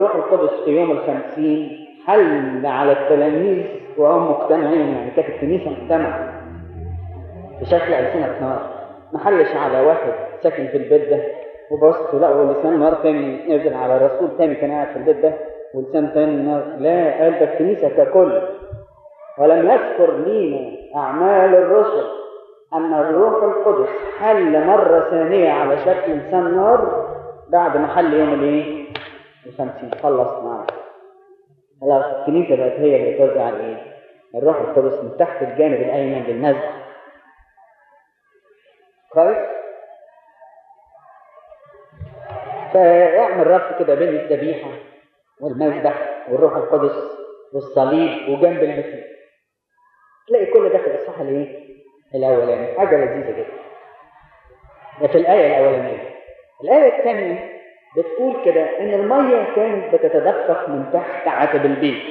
الروح القدس في يوم الخمسين حل على التلاميذ وهم مجتمعين يعني كانت الكنيسة مجتمعة بشكل ألسنة نار ما حلش على واحد ساكن في البيت ده وبص لقوا لسان نار تاني نزل على رسول تاني كان قاعد في البيت ده ولسان تاني نار لا قال ده الكنيسة ككل ولم يذكر لينا أعمال الرسل أن الروح القدس حل مرة ثانية على شكل لسان نار بعد ما حل يوم الايه؟ الخمسين خلص معاه خلاص الكنيسة بقت هي اللي توزع الايه؟ الروح القدس من تحت الجانب الأيمن للنزع كويس؟ فاعمل ربط كده بين الذبيحة والمذبح والروح القدس والصليب وجنب المسيح تلاقي كل ده في الإصحاح الايه؟ الأولاني حاجة لذيذة جدا ده في الآية الأولانية الآية الثانية بتقول كده إن المية كانت بتتدفق من تحت عتب البيت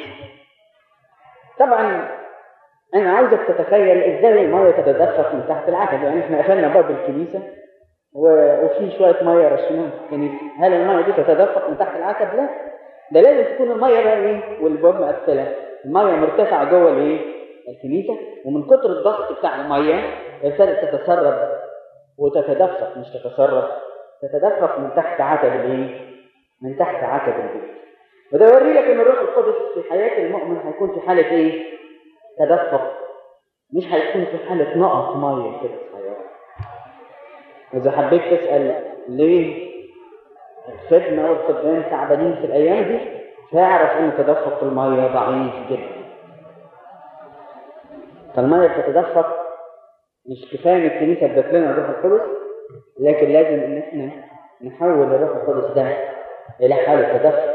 طبعا أنا عايزك تتخيل إزاي المية تتدفق من تحت العتب يعني إحنا قفلنا باب الكنيسة وفي شوية مية رشيناهم في الكنيسة هل المية دي تتدفق من تحت العتب؟ لا ده لازم تكون المية بقى إيه والباب مقفلة المية مرتفعة جوه الإيه؟ الكنيسة ومن كتر الضغط بتاع المية ابتدت تتسرب وتتدفق مش تتسرب تتدفق من تحت عتب الايه؟ من تحت عتب البيت. وده يوري لك ان الروح القدس في حياه المؤمن هيكون في حاله ايه؟ تدفق مش هيكون في حاله نقط ميه كده صغيره. واذا حبيت تسال ليه الخدمه والخدام تعبانين في الايام دي فاعرف ان تدفق الميه ضعيف جدا. فالميه بتتدفق مش كفايه ان الكنيسه ادت لنا الروح القدس لكن لازم ان احنا نحول الروح القدس ده الى حاله تدفق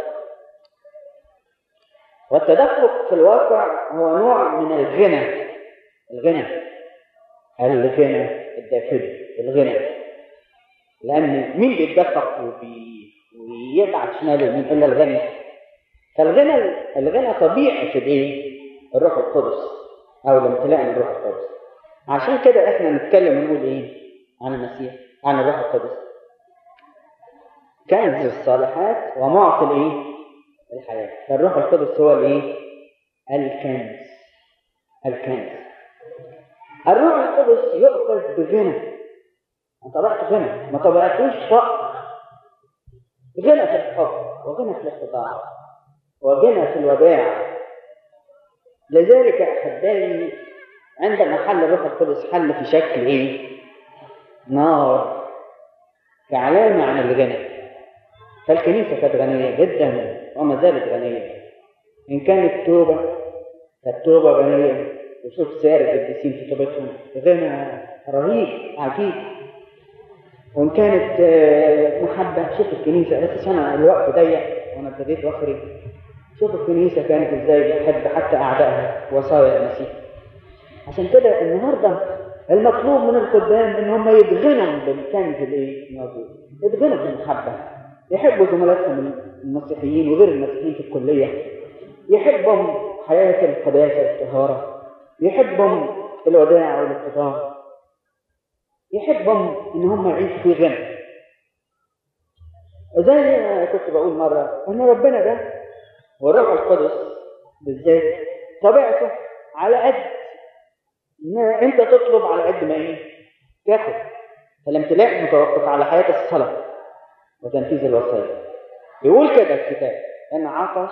والتدفق في الواقع هو نوع من الغنى الغنى الغنى الداخلي الغنى لان مين بيتدفق وبي... ويبعت شمال يمين الا الغني فالغنى الغنى طبيعي في الايه؟ الروح القدس او الامتلاء من الروح القدس عشان كده احنا نتكلم ونقول ايه عن المسيح عن الروح القدس كنز الصالحات ومعطي الايه الحياه فالروح القدس هو الايه الكنز الكنز الروح القدس يؤخذ بغنى ما طبعت غنى ما طبعتوش فقر غنى في الحب وغنى في الاستطاعه وغنى في الوداع لذلك احبائي عندما حل الروح القدس حل في شكل ايه نار كعلامة عن الغنى فالكنيسة كانت غنية جدا وما زالت غنية إن كانت توبة فالتوبة غنية وشوف سائر القديسين في توبتهم غنى رهيب عجيب وإن كانت محبة شوف الكنيسة بس أنا الوقت ضيق وأنا ابتديت وأخرج شوف الكنيسة كانت إزاي بتحب حتى أعدائها وصايا المسيح عشان كده النهارده المطلوب من الخدام ان هم يتغنوا بالكنز الايه الموجود يتغنوا بالمحبه يحبوا زملائهم المسيحيين وغير المسيحيين في الكليه يحبهم حياه القداسه والطهاره يحبهم الوداع والاتقاء يحبهم ان هم يعيشوا في غنى زي ما كنت بقول مره ان ربنا ده والروح القدس بالذات طبيعته على قد ما انت تطلب على قد ما ايه تاخد فالامتلاء متوقف على حياه الصلاه وتنفيذ الوصايا يقول كده الكتاب ان عطش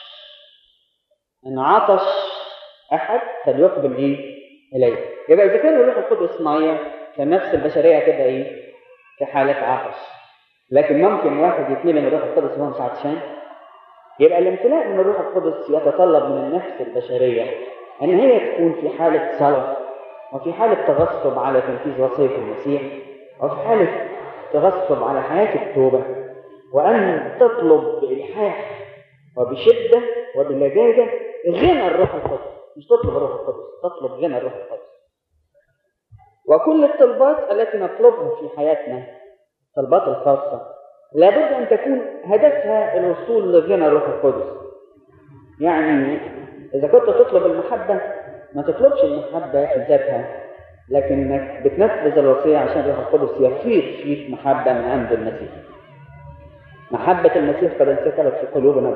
ان عطش احد فليقبل ايه اليه يبقى اذا كان الروح القدس ميه فنفس البشريه كده ايه في حاله عطش لكن ممكن واحد يتملي من الروح القدس وهو مش عطشان يبقى الامتلاء من الروح القدس يتطلب من النفس البشريه ان هي تكون في حاله صلاه وفي حاله تغصب على تنفيذ وصيه المسيح وفي حاله تغصب على حياه التوبه وان تطلب بالحاح وبشده وبلجاجه غنى الروح القدس مش تطلب الروح القدس تطلب غنى الروح القدس وكل الطلبات التي نطلبها في حياتنا الطلبات الخاصه لابد ان تكون هدفها الوصول لغنى الروح القدس يعني إذا كنت تطلب المحبة ما تطلبش المحبة في ذاتها لكنك بتنفذ الوصية عشان الروح القدس يفيض فيك محبة من عند المسيح محبة المسيح قد انسكبت في قلوبنا